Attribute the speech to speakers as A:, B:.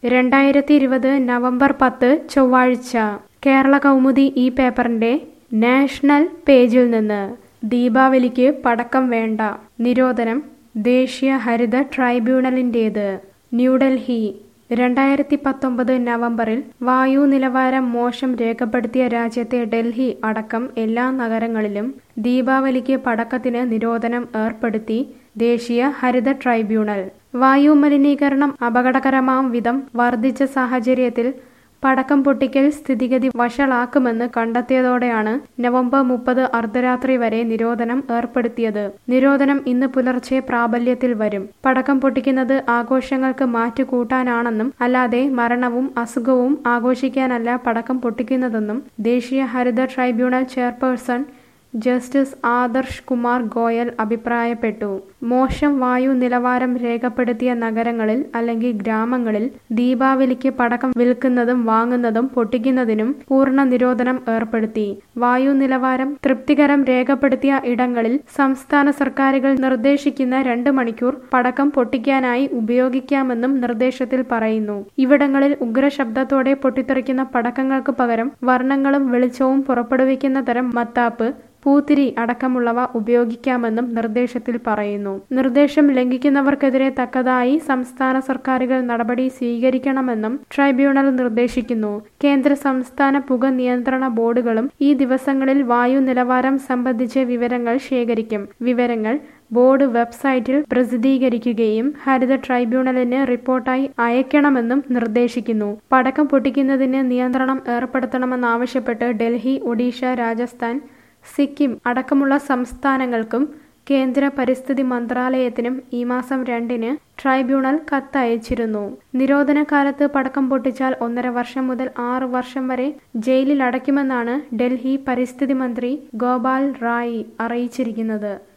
A: രണ്ടായിരത്തി ഇരുപത് നവംബർ പത്ത് ചൊവ്വാഴ്ച കേരള കൗമുദി ഈ പേപ്പറിന്റെ നാഷണൽ പേജിൽ നിന്ന് ദീപാവലിക്ക് പടക്കം വേണ്ട നിരോധനം ദേശീയ ഹരിത ട്രൈബ്യൂണലിന്റേത് ന്യൂഡൽഹി രണ്ടായിരത്തി പത്തൊമ്പത് നവംബറിൽ വായു നിലവാരം മോശം രേഖപ്പെടുത്തിയ രാജ്യത്തെ ഡൽഹി അടക്കം എല്ലാ നഗരങ്ങളിലും ദീപാവലിക്ക് പടക്കത്തിന് നിരോധനം ഏർപ്പെടുത്തി ദേശീയ ഹരിത ട്രൈബ്യൂണൽ വായു മലിനീകരണം അപകടകരമാം വിധം വർദ്ധിച്ച സാഹചര്യത്തിൽ പടക്കം പൊട്ടിക്കൽ സ്ഥിതിഗതി വഷളാക്കുമെന്ന് കണ്ടെത്തിയതോടെയാണ് നവംബർ മുപ്പത് അർദ്ധരാത്രി വരെ നിരോധനം ഏർപ്പെടുത്തിയത് നിരോധനം ഇന്ന് പുലർച്ചെ പ്രാബല്യത്തിൽ വരും പടക്കം പൊട്ടിക്കുന്നത് ആഘോഷങ്ങൾക്ക് മാറ്റുകൂട്ടാനാണെന്നും അല്ലാതെ മരണവും അസുഖവും ആഘോഷിക്കാനല്ല പടക്കം പൊട്ടിക്കുന്നതെന്നും ദേശീയ ഹരിത tribunal chairperson justice Adarsh Kumar Goel അഭിപ്രായപ്പെട്ടു മോശം വായു നിലവാരം രേഖപ്പെടുത്തിയ നഗരങ്ങളിൽ അല്ലെങ്കിൽ ഗ്രാമങ്ങളിൽ ദീപാവലിക്ക് പടക്കം വിൽക്കുന്നതും വാങ്ങുന്നതും പൊട്ടിക്കുന്നതിനും പൂർണ്ണ നിരോധനം ഏർപ്പെടുത്തി വായു നിലവാരം തൃപ്തികരം രേഖപ്പെടുത്തിയ ഇടങ്ങളിൽ സംസ്ഥാന സർക്കാരുകൾ നിർദ്ദേശിക്കുന്ന രണ്ട് മണിക്കൂർ പടക്കം പൊട്ടിക്കാനായി ഉപയോഗിക്കാമെന്നും നിർദ്ദേശത്തിൽ പറയുന്നു ഇവിടങ്ങളിൽ ഉഗ്രശബ്ദത്തോടെ പൊട്ടിത്തെറിക്കുന്ന പടക്കങ്ങൾക്ക് പകരം വർണ്ണങ്ങളും വെളിച്ചവും പുറപ്പെടുവിക്കുന്ന തരം മത്താപ്പ് പൂത്തിരി അടക്കമുള്ളവ ഉപയോഗിക്കാമെന്നും നിർദ്ദേശത്തിൽ പറയുന്നു നിർദ്ദേശം ലംഘിക്കുന്നവർക്കെതിരെ തക്കതായി സംസ്ഥാന സർക്കാരുകൾ നടപടി സ്വീകരിക്കണമെന്നും ട്രൈബ്യൂണൽ നിർദ്ദേശിക്കുന്നു കേന്ദ്ര സംസ്ഥാന പുക നിയന്ത്രണ ബോർഡുകളും ഈ ദിവസങ്ങളിൽ വായു നിലവാരം സംബന്ധിച്ച് വിവരങ്ങൾ ശേഖരിക്കും വിവരങ്ങൾ ബോർഡ് വെബ്സൈറ്റിൽ പ്രസിദ്ധീകരിക്കുകയും ഹരിത ട്രൈബ്യൂണലിന് റിപ്പോർട്ടായി അയക്കണമെന്നും നിർദ്ദേശിക്കുന്നു പടക്കം പൊട്ടിക്കുന്നതിന് നിയന്ത്രണം ഏർപ്പെടുത്തണമെന്നാവശ്യപ്പെട്ട് ഡൽഹി ഒഡീഷ രാജസ്ഥാൻ സിക്കിം അടക്കമുള്ള സംസ്ഥാനങ്ങൾക്കും കേന്ദ്ര പരിസ്ഥിതി മന്ത്രാലയത്തിനും ഈ മാസം രണ്ടിന് ട്രൈബ്യൂണൽ കത്തയച്ചിരുന്നു നിരോധന കാലത്ത് പടക്കം പൊട്ടിച്ചാൽ ഒന്നര വർഷം മുതൽ ആറ് വർഷം വരെ ജയിലിൽ അടയ്ക്കുമെന്നാണ് ഡൽഹി പരിസ്ഥിതി മന്ത്രി ഗോപാൽ റായ് അറിയിച്ചിരിക്കുന്നത്